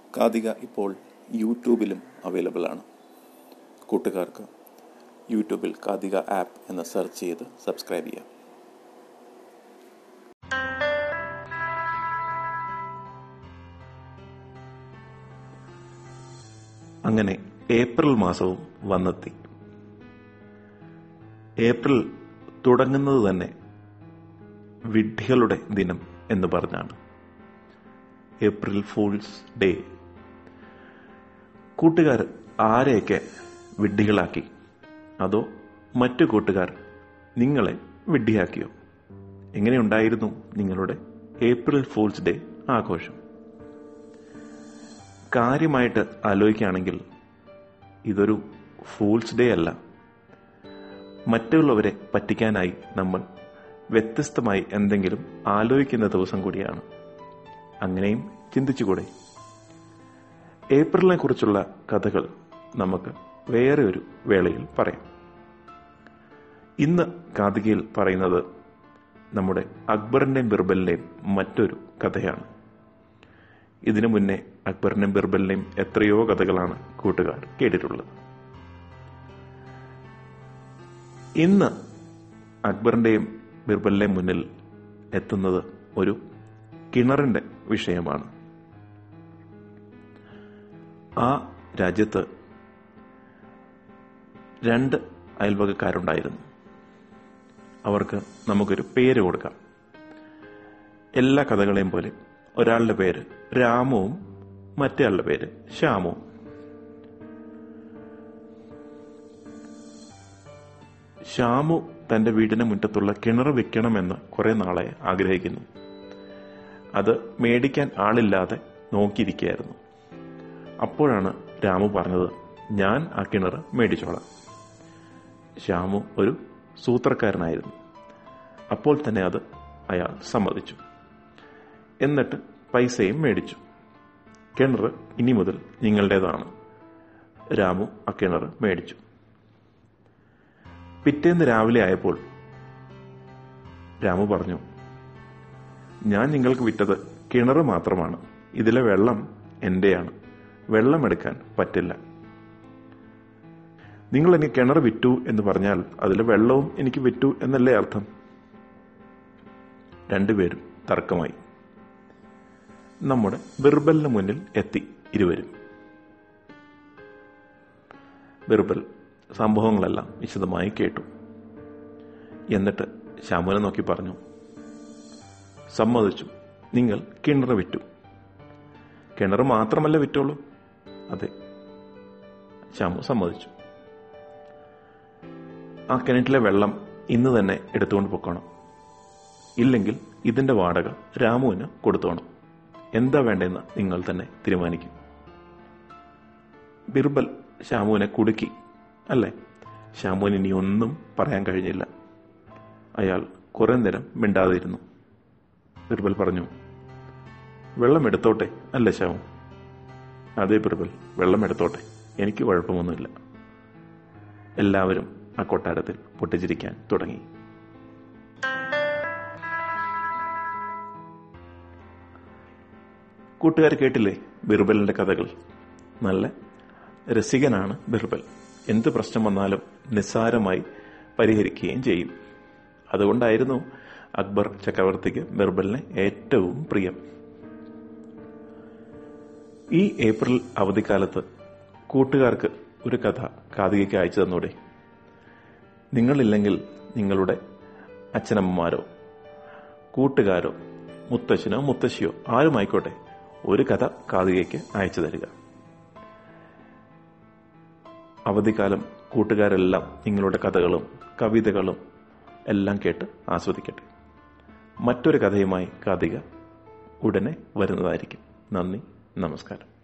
കാതിക ഇപ്പോൾ യൂട്യൂബിലും അവൈലബിൾ ആണ് കൂട്ടുകാർക്ക് യൂട്യൂബിൽ കാതിക ആപ്പ് എന്ന് സെർച്ച് ചെയ്ത് സബ്സ്ക്രൈബ് ചെയ്യാം അങ്ങനെ ഏപ്രിൽ മാസവും വന്നെത്തി ഏപ്രിൽ തുടങ്ങുന്നത് തന്നെ വിഡ്ഢികളുടെ ദിനം എന്ന് പറഞ്ഞാണ് ഏപ്രിൽ ഫൂൾസ് ഡേ കൂട്ടുകാർ ആരെയൊക്കെ വിഡ്ഢികളാക്കി അതോ മറ്റു കൂട്ടുകാർ നിങ്ങളെ വിഡ്ഢിയാക്കിയോ എങ്ങനെയുണ്ടായിരുന്നു നിങ്ങളുടെ ഏപ്രിൽ ഫൂൾസ് ഡേ ആഘോഷം കാര്യമായിട്ട് ആലോചിക്കുകയാണെങ്കിൽ ഇതൊരു ഫൂൾസ് ഡേ അല്ല മറ്റുള്ളവരെ പറ്റിക്കാനായി നമ്മൾ വ്യത്യസ്തമായി എന്തെങ്കിലും ആലോചിക്കുന്ന ദിവസം കൂടിയാണ് അങ്ങനെയും ചിന്തിച്ചുകൂടെ ഏപ്രിലിനെ കുറിച്ചുള്ള കഥകൾ നമുക്ക് വേറെ ഒരു വേളയിൽ പറയാം ഇന്ന് കാതികയിൽ പറയുന്നത് നമ്മുടെ അക്ബറിന്റെയും ബിർബലിന്റെയും മറ്റൊരു കഥയാണ് ഇതിനു മുന്നേ അക്ബറിന്റെയും ബിർബലിന്റെയും എത്രയോ കഥകളാണ് കൂട്ടുകാർ കേട്ടിട്ടുള്ളത് ഇന്ന് അക്ബറിന്റെയും ബിർബലിന്റെയും മുന്നിൽ എത്തുന്നത് ഒരു കിണറിന്റെ വിഷയമാണ് ആ രാജ്യത്ത് രണ്ട് അയൽവകക്കാരുണ്ടായിരുന്നു അവർക്ക് നമുക്കൊരു പേര് കൊടുക്കാം എല്ലാ കഥകളെയും പോലെ ഒരാളുടെ പേര് രാമുവും മറ്റേയാളുടെ പേര് ശ്യാമുവും ശ്യാമു തന്റെ വീടിന് മുറ്റത്തുള്ള കിണർ വെക്കണമെന്ന് കുറെ നാളെ ആഗ്രഹിക്കുന്നു അത് മേടിക്കാൻ ആളില്ലാതെ നോക്കിയിരിക്കുകയായിരുന്നു അപ്പോഴാണ് രാമു പറഞ്ഞത് ഞാൻ ആ കിണർ മേടിച്ചോളാം ശ്യാമു ഒരു സൂത്രക്കാരനായിരുന്നു അപ്പോൾ തന്നെ അത് അയാൾ സമ്മതിച്ചു എന്നിട്ട് പൈസയും മേടിച്ചു കിണർ ഇനി മുതൽ നിങ്ങളുടേതാണ് രാമു ആ കിണർ മേടിച്ചു പിറ്റേന്ന് രാവിലെ ആയപ്പോൾ രാമു പറഞ്ഞു ഞാൻ നിങ്ങൾക്ക് വിറ്റത് കിണർ മാത്രമാണ് ഇതിലെ വെള്ളം എന്റെയാണ് വെള്ളമെടുക്കാൻ പറ്റില്ല നിങ്ങൾ എനിക്ക് കിണർ വിറ്റു എന്ന് പറഞ്ഞാൽ അതിലെ വെള്ളവും എനിക്ക് വിറ്റു എന്നല്ലേ അർത്ഥം രണ്ടുപേരും തർക്കമായി നമ്മുടെ ബിർബലിന് മുന്നിൽ എത്തി ഇരുവരും ബിർബൽ സംഭവങ്ങളെല്ലാം വിശദമായി കേട്ടു എന്നിട്ട് ശ്യാമുനെ നോക്കി പറഞ്ഞു സമ്മതിച്ചു നിങ്ങൾ കിണർ വിറ്റു കിണർ മാത്രമല്ല വിറ്റോളൂ അതെ ശ്യാമു സമ്മതിച്ചു ആ കിണറ്റിലെ വെള്ളം ഇന്ന് തന്നെ എടുത്തുകൊണ്ട് പൊക്കണം ഇല്ലെങ്കിൽ ഇതിന്റെ വാടക രാമുവിന് കൊടുത്തോണം എന്താ വേണ്ടെന്ന് നിങ്ങൾ തന്നെ തീരുമാനിക്കും ബിർബൽ ശ്യാമുവിനെ കുടുക്കി അല്ലേ ശ്യാമുവിന് ഇനി ഒന്നും പറയാൻ കഴിഞ്ഞില്ല അയാൾ കുറെ നേരം മിണ്ടാതിരുന്നു ബിർബൽ പറഞ്ഞു വെള്ളം എടുത്തോട്ടെ അല്ലേ ശ്യാമു അതെ ബിർബൽ വെള്ളം എടുത്തോട്ടെ എനിക്ക് കുഴപ്പമൊന്നുമില്ല എല്ലാവരും ആ കൊട്ടാരത്തിൽ പൊട്ടിച്ചിരിക്കാൻ തുടങ്ങി കൂട്ടുകാർ കേട്ടില്ലേ ബിർബലിന്റെ കഥകൾ നല്ല രസികനാണ് ബിർബൽ എന്ത് പ്രശ്നം വന്നാലും നിസ്സാരമായി പരിഹരിക്കുകയും ചെയ്യും അതുകൊണ്ടായിരുന്നു അക്ബർ ചക്രവർത്തിക്ക് ബിർബലിനെ ഏറ്റവും പ്രിയം ഈ ഏപ്രിൽ അവധിക്കാലത്ത് കൂട്ടുകാർക്ക് ഒരു കഥ കാതികയ്ക്ക് അയച്ചു തന്നൂടെ നിങ്ങളില്ലെങ്കിൽ നിങ്ങളുടെ അച്ഛനമ്മമാരോ കൂട്ടുകാരോ മുത്തശ്ശനോ മുത്തശ്ശിയോ ആരുമായിക്കോട്ടെ ഒരു കഥ കാതികയ്ക്ക് അയച്ചു തരിക അവധിക്കാലം കൂട്ടുകാരെല്ലാം നിങ്ങളുടെ കഥകളും കവിതകളും എല്ലാം കേട്ട് ആസ്വദിക്കട്ടെ മറ്റൊരു കഥയുമായി കാതിക ഉടനെ വരുന്നതായിരിക്കും നന്ദി നമസ്കാരം